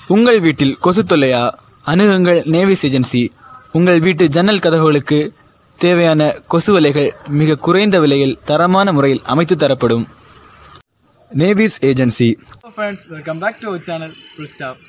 உங்கள் வீட்டில் கொசு தொல்லையா அணுகுங்கள் நேவிஸ் ஏஜென்சி உங்கள் வீட்டு ஜன்னல் கதவுகளுக்கு தேவையான கொசு வலைகள் மிக குறைந்த விலையில் தரமான முறையில் அமைத்து தரப்படும் நேவிஸ் agency friends welcome back to அவர் சேனல் ஃபுல் ஸ்டாப்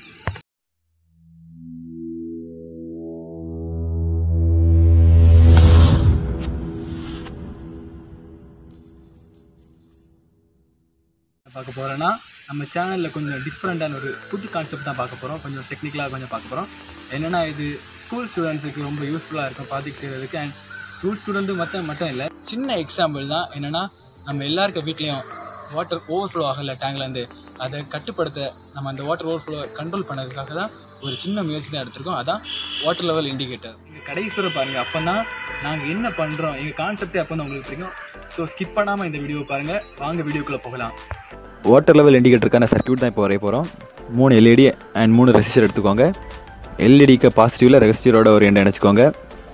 பார்க்க போகிறோன்னா நம்ம சேனலில் கொஞ்சம் டிஃப்ரெண்ட்டான ஒரு புது கான்செப்ட் தான் பார்க்க போகிறோம் கொஞ்சம் டெக்னிக்கலாக கொஞ்சம் பார்க்க போகிறோம் என்னென்னா இது ஸ்கூல் ஸ்டூடெண்ட்ஸுக்கு ரொம்ப யூஸ்ஃபுல்லாக இருக்கும் ப்ராஜெக்ட் செய்கிறதுக்கு அண்ட் ஸ்கூல் ஸ்டூடெண்ட்டு மட்டும் மட்டும் இல்லை சின்ன எக்ஸாம்பிள் தான் என்னென்னா நம்ம எல்லாருக்க வீட்லேயும் வாட்டர் ஓவர்ஃப்ளோ ஆகலை டேங்க்லேருந்து அதை கட்டுப்படுத்த நம்ம அந்த வாட்டர் ஓவர்ஃப்ளோ கண்ட்ரோல் பண்ணதுக்காக தான் ஒரு சின்ன முயற்சி தான் எடுத்திருக்கோம் அதான் வாட்டர் லெவல் இண்டிகேட்டர் இந்த கடைசிவரை பாருங்கள் அப்போ தான் நாங்கள் என்ன பண்ணுறோம் எங்கள் கான்செப்டே அப்போ தான் உங்களுக்கு தெரியும் ஸோ ஸ்கிப் பண்ணாமல் இந்த வீடியோ பாருங்கள் வாங்க வீடியோக்குள்ளே போகலாம் வாட்டர் லெவல் இண்டிகேட்டருக்கான சர்க்யூட் தான் இப்போ வரைய போகிறோம் மூணு எல்இடி அண்ட் மூணு ரெசிஸ்டர் எடுத்துக்கோங்க எல்இடிக்கு பாசிட்டிவில் ரெசிஸ்டரோட ஒரு எண்டை இணைச்சிக்கோங்க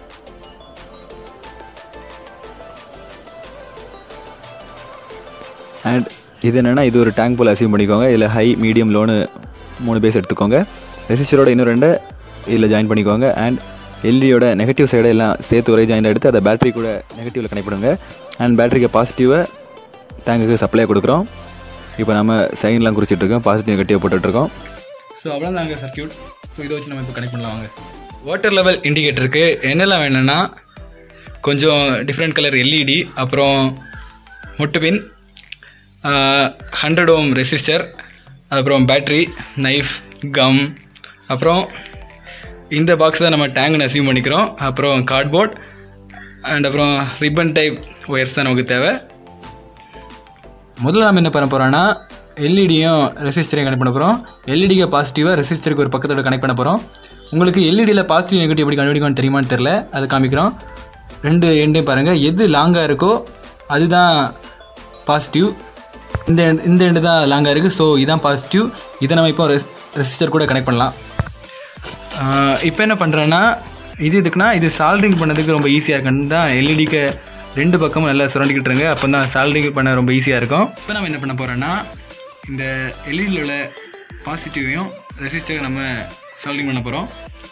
அண்ட் இது என்னென்னா இது ஒரு டேங்க் போல் அசீவ் பண்ணிக்கோங்க இதில் ஹை மீடியம் லோனு மூணு பேஸ் எடுத்துக்கோங்க ரெசிஸ்டரோட இன்னும் ரெண்டை இதில் ஜாயின் பண்ணிக்கோங்க அண்ட் எல்இடியோட நெகட்டிவ் சைடை எல்லாம் சேர்த்து ஒரே ஜாயின் எடுத்து அதை பேட்டரி கூட நெகட்டிவில் கனெக்ட் பண்ணுங்க அண்ட் பேட்டரிக்கு பாசிட்டிவை டேங்குக்கு சப்ளை கொடுக்குறோம் இப்போ நம்ம சைன்லாம் குறிச்சிட்ருக்கோம் பாசிட்டிவ் நெகட்டிவ் போட்டுட்ருக்கோம் ஸோ அவ்வளோ தாங்க சர்க்கியூட் ஸோ இதை வச்சு நம்ம இப்போ கனெக்ட் பண்ணலாம் வாங்க வாட்டர் லெவல் இண்டிகேட்டருக்கு என்னெல்லாம் வேணும்னா கொஞ்சம் டிஃப்ரெண்ட் கலர் எல்இடி அப்புறம் மொட்டுபின் ஹண்ட்ரட் ஓம் ரெசிஸ்டர் அப்புறம் பேட்ரி நைஃப் கம் அப்புறம் இந்த பாக்ஸ் தான் நம்ம டேங்க்னு அசீவ் பண்ணிக்கிறோம் அப்புறம் கார்ட்போர்ட் அண்ட் அப்புறம் ரிப்பன் டைப் ஒயர்ஸ் தான் நமக்கு தேவை முதல்ல நம்ம என்ன பண்ண போகிறோன்னா எல்இடியும் ரெசிஸ்டரையும் கனெக்ட் பண்ண போகிறோம் எல்இடிக்கு பாசிட்டிவாக ரெசிஸ்டருக்கு ஒரு பக்கத்தோட கனெக்ட் பண்ண போகிறோம் உங்களுக்கு எல்இடியில் பாசிட்டிவ் நெகட்டிவ் எப்படி கண்டுபிடிக்கணும்னு தெரியுமான்னு தெரில அது காமிக்கிறோம் ரெண்டு எண்டையும் பாருங்கள் எது லாங்காக இருக்கோ அதுதான் பாசிட்டிவ் இந்த end- இந்த எண்டு தான் லாங்காக இருக்குது ஸோ இதுதான் பாசிட்டிவ் இதை நம்ம இப்போ ரெஸ் ரெசிஸ்டர் கூட கனெக்ட் பண்ணலாம் இப்போ என்ன பண்ணுறேன்னா இது இதுக்குன்னா இது சால்ட்ரிங் பண்ணதுக்கு ரொம்ப ஈஸியாக இருக்குன்னு தான் எல்இடிக்கு ரெண்டு பக்கமும் நல்லா சுரண்டிக்கிட்டுருங்க அப்போ தான் சால்ட்ரிங் பண்ண ரொம்ப ஈஸியாக இருக்கும் இப்போ நம்ம என்ன பண்ண போகிறோன்னா இந்த எல்இடியில் உள்ள பாசிட்டிவையும் ரெசிஸ்டரை நம்ம சால்ட்ரிங் பண்ண போகிறோம்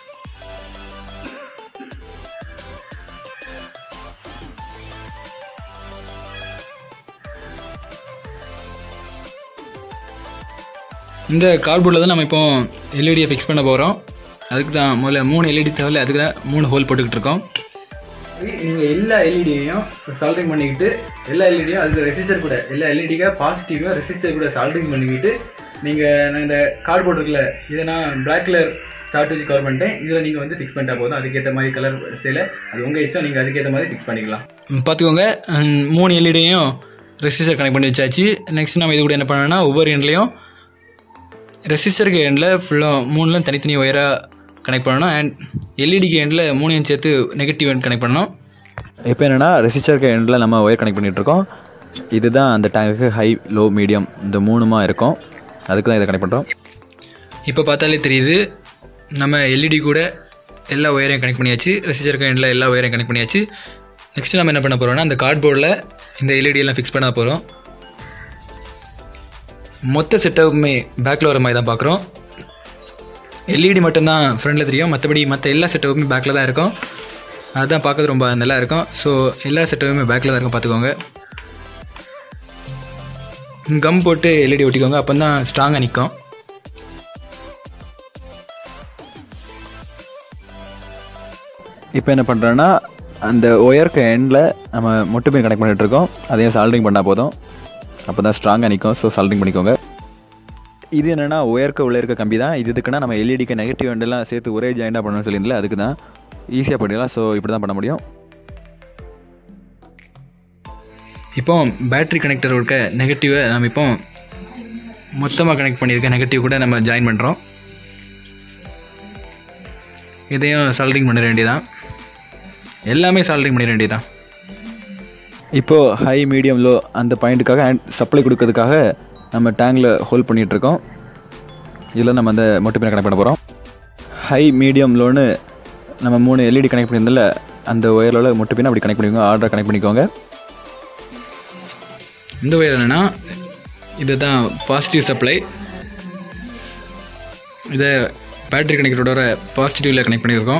இந்த கார்ட்போர்டில் தான் நம்ம இப்போ எல்இடியை ஃபிக்ஸ் பண்ண போகிறோம் அதுக்கு தான் முதல்ல மூணு எல்இடி தேவையில்ல அதுக்கு தான் மூணு ஹோல் போட்டுக்கிட்டு இருக்கோம் நீங்கள் எல்லா எல்இடியையும் சால்ட்ரிங் பண்ணிக்கிட்டு எல்லா எல்இடியும் அதுக்கு ரெசிஸ்டர் கூட எல்லா எல்இடிக்காக பாசிட்டிவாக ரெசிஸ்டர் கூட சால்ட்ரிங் பண்ணிக்கிட்டு நீங்கள் நான் இந்த கார்ட்போர்ட் இருக்குல்ல இதை நான் பிளாக் கலர் சார்ட் வச்சு கவர் பண்ணிட்டேன் இதில் நீங்கள் வந்து ஃபிக்ஸ் பண்ணிட்டா போதும் அதுக்கேற்ற மாதிரி கலர் சேல அது உங்கள் இஷ்டம் நீங்கள் அதுக்கேற்ற மாதிரி ஃபிக்ஸ் பண்ணிக்கலாம் பார்த்துக்கோங்க ம், மூணு எல்இடியும் ரெசிஸ்டர் கனெக்ட் பண்ணி வச்சாச்சு நெக்ஸ்ட் நம்ம இது கூட என்ன பண்ணோம்னா ஒவ்வொரு எண்ட்லேயும் ரெசிஸ்டருக்கு எண்டில் ஃபுல்லாக மூணுலாம் தனித்தனி ஒயராக கனெக்ட் பண்ணணும் அண்ட் எல்இடிக்கு எண்டில் மூணையும் சேர்த்து நெகட்டிவ் எண்ட் கனெக்ட் பண்ணணும் இப்போ என்னென்னா ரெசிஸ்டருக்கு எண்டில் நம்ம ஒயர் கனெக்ட் பண்ணிகிட்ருக்கோம் இதுதான் அந்த டேங்குக்கு ஹை லோ மீடியம் இந்த மூணுமா இருக்கும் அதுக்கு தான் இதை கனெக்ட் பண்ணுறோம் இப்போ பார்த்தாலே தெரியுது நம்ம எல்இடி கூட எல்லா ஒயரையும் கனெக்ட் பண்ணியாச்சு ரெசிஸ்டருக்கு எண்டில் எல்லா ஒயரையும் கனெக்ட் பண்ணியாச்சு நெக்ஸ்ட் நம்ம என்ன பண்ண போகிறோம்னா அந்த கார்ட்போர்டில் இந்த எல்இடி எல்லாம் ஃபிக்ஸ் பண்ண போகிறோம் மொத்த செட்டப்புமே பேக்கில் வர மாதிரி தான் பார்க்குறோம் எல்இடி மட்டும்தான் ஃப்ரண்டில் தெரியும் மற்றபடி மற்ற எல்லா செட்டப்புமே பேக்கில் தான் இருக்கும் அதுதான் பார்க்கறது ரொம்ப நல்லா இருக்கும் ஸோ எல்லா செட்டப்புமே பேக்கில் தான் இருக்கும் பார்த்துக்கோங்க கம் போட்டு எல்இடி ஒட்டிக்கோங்க அப்போ தான் ஸ்ட்ராங்காக நிற்கும் இப்போ என்ன பண்ணுறோன்னா அந்த ஒயருக்கு எண்டில் நம்ம முட்டு போய் கனெக்ட் பண்ணிகிட்ருக்கோம் அதையும் சால்ட்ரிங் பண்ணால் போதும் அப்போ தான் ஸ்ட்ராங்காக நிற்கும் ஸோ சால்ட்ரிங் பண்ணிக்கோங்க இது என்னென்னா ஒயருக்கு உள்ள இருக்க கம்பி தான் இது இதுக்குன்னா நம்ம எல்இடிக்கு நெகட்டிவ் எண்டெல்லாம் சேர்த்து ஒரே ஜாயிண்டாக பண்ணணும்னு சொல்லியிருந்தில்ல அதுக்கு தான் ஈஸியாக பண்ணிடலாம் ஸோ இப்படி தான் பண்ண முடியும் இப்போ பேட்டரி கனெக்டர் இருக்க நெகட்டிவை நம்ம இப்போ மொத்தமாக கனெக்ட் பண்ணியிருக்க நெகட்டிவ் கூட நம்ம ஜாயின் பண்ணுறோம் இதையும் சால்ட்ரிங் பண்ண வேண்டியதான் எல்லாமே சால்ட்ரிங் பண்ணிட வேண்டியதான் இப்போது ஹை மீடியம் லோ அந்த பாயிண்ட்டுக்காக அண்ட் சப்ளை கொடுக்கறதுக்காக நம்ம டேங்கில் ஹோல்ட் பண்ணிகிட்ருக்கோம் இதில் நம்ம அந்த மொட்டை பின்ன கனெக்ட் பண்ண போகிறோம் ஹை மீடியம் லோன்னு நம்ம மூணு எல்இடி கனெக்ட் பண்ணியிருந்தல அந்த ஒயரோட மொட்டை பின்ன அப்படி கனெக்ட் பண்ணிக்கோங்க ஆர்டர் கனெக்ட் பண்ணிக்கோங்க இந்த ஒயர் என்னென்னா இதுதான் பாசிட்டிவ் சப்ளை இதை பேட்டரி கனெக்டரோட பாசிட்டிவில் கனெக்ட் பண்ணியிருக்கோம்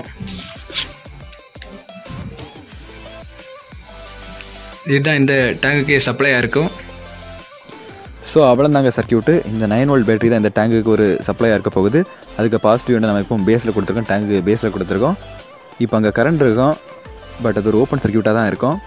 இதுதான் இந்த டேங்குக்கு சப்ளையாக இருக்கும் ஸோ அவ்வளோதாங்க சர்க்கியூட்டு இந்த நைன் வோல்ட் பேட்டரி தான் இந்த டேங்குக்கு ஒரு சப்ளையாக இருக்க போகுது அதுக்கு பாசிட்டிவ் வந்து நம்ம இப்போ பேஸில் கொடுத்துருக்கோம் டேங்கு பேஸில் கொடுத்துருக்கோம் இப்போ அங்கே கரண்ட் இருக்கும் பட் அது ஒரு ஓப்பன் சர்க்கியூட்டாக தான் இருக்கும்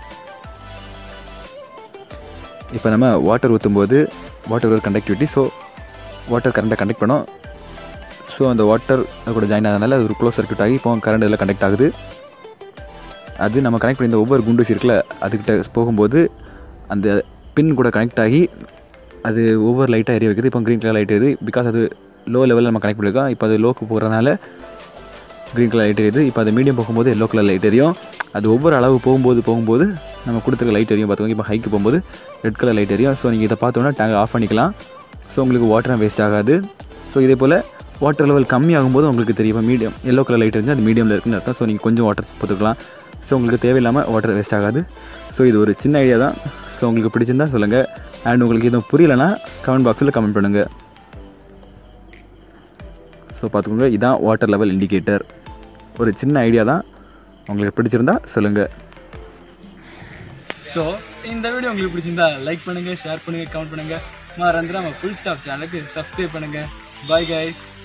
இப்போ நம்ம வாட்டர் ஊற்றும்போது வாட்டர் ஒரு கண்டக்டிவிட்டி ஸோ வாட்டர் கரண்ட்டை கண்டக்ட் பண்ணோம் ஸோ அந்த வாட்டர் கூட ஜாயின் ஆனதுனால அது ஒரு க்ளோஸ் சர்க்கியூட் ஆகி இப்போ கரண்ட் இதில் கண்டக்ட் ஆகுது அது நம்ம கனெக்ட் பண்ணி இந்த ஒவ்வொரு குண்டூசி இருக்குல்ல அதுக்கிட்ட போகும்போது அந்த பின் கூட கனெக்ட் ஆகி அது ஒவ்வொரு லைட்டாக எரிய வைக்குது இப்போ க்ரீன் கலர் லைட் எரியுது பிகாஸ் அது லோ லெவலில் நம்ம கனெக்ட் பண்ணியிருக்கோம் இப்போ அது லோக்கு போகிறதுனால க்ரீன் கலர் லைட் எரியுது இப்போ அது மீடியம் போகும்போது எல்லோ கலர் லைட் எரியும் அது ஒவ்வொரு அளவு போகும்போது போகும்போது நம்ம கொடுத்துருக்க லைட் எரியும் பார்த்துக்கோங்க இப்போ ஹைக்கு போகும்போது ரெட் கலர் லைட் எரியும் ஸோ நீங்கள் இதை பார்த்தோன்னா டேங்க் ஆஃப் பண்ணிக்கலாம் ஸோ உங்களுக்கு வாட்டரும் வேஸ்ட் ஆகாது ஸோ இதே போல் வாட்டர் லெவல் கம்மி ஆகும்போது உங்களுக்கு தெரியும் இப்போ மீடியம் எல்லோ கலர் லைட் இருந்து அது மீடியமில் இருக்குன்னு அர்த்தம் ஸோ நீங்கள் கொஞ்சம் வாட்டர் போட்டுக்கலாம் ஸோ உங்களுக்கு தேவையில்லாமல் வாட்டர் வேஸ்ட் ஆகாது ஸோ இது ஒரு சின்ன ஐடியா தான் ஸோ உங்களுக்கு பிடிச்சிருந்தா சொல்லுங்கள் அண்ட் உங்களுக்கு எதுவும் புரியலைன்னா கமெண்ட் பாக்ஸில் கமெண்ட் பண்ணுங்கள் ஸோ பார்த்துக்கோங்க இதான் வாட்டர் லெவல் இண்டிகேட்டர் ஒரு சின்ன ஐடியா தான் உங்களுக்கு பிடிச்சிருந்தா சொல்லுங்கள் ஸோ இந்த வீடியோ உங்களுக்கு பிடிச்சிருந்தா லைக் பண்ணுங்கள் ஷேர் பண்ணுங்கள் கமெண்ட் பண்ணுங்கள் மறந்துடாம ஃபுல் ஸ்டாப் சேனலுக்கு சப்ஸ்கிரைப் பண்ணுங்கள் பாய் கைஸ்